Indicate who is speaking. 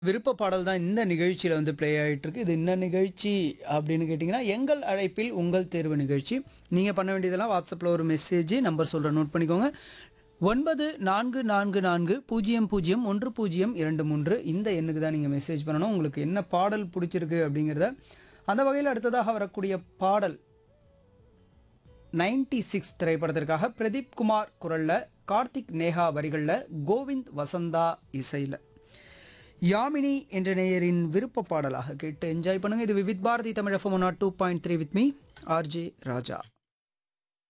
Speaker 1: விருப்ப பாடல் தான் இந்த நிகழ்ச்சியில் வந்து ப்ளே ஆகிட்டு இருக்கு இது என்ன நிகழ்ச்சி அப்படின்னு கேட்டிங்கன்னா எங்கள் அழைப்பில் உங்கள் தேர்வு நிகழ்ச்சி நீங்கள் பண்ண வேண்டியதெல்லாம் வாட்ஸ்அப்பில் ஒரு மெசேஜ் நம்பர் சொல்கிற நோட் பண்ணிக்கோங்க ஒன்பது நான்கு நான்கு நான்கு பூஜ்ஜியம் பூஜ்ஜியம் ஒன்று பூஜ்ஜியம் இரண்டு மூன்று இந்த எண்ணுக்கு தான் நீங்கள் மெசேஜ் பண்ணணும் உங்களுக்கு என்ன பாடல் பிடிச்சிருக்கு அப்படிங்கிறத அந்த வகையில் அடுத்ததாக வரக்கூடிய பாடல் நைன்டி சிக்ஸ் திரைப்படத்திற்காக பிரதீப் குமார் குரல்ல கார்த்திக் நேஹா வரிகளில் கோவிந்த் வசந்தா இசையில் யாமினி என்ற நேயரின் விருப்ப பாடலாக கேட்டு என்ஜாய் பண்ணுங்க இது Vividh Bharati Tamil FM nought two point three with me RJ Raja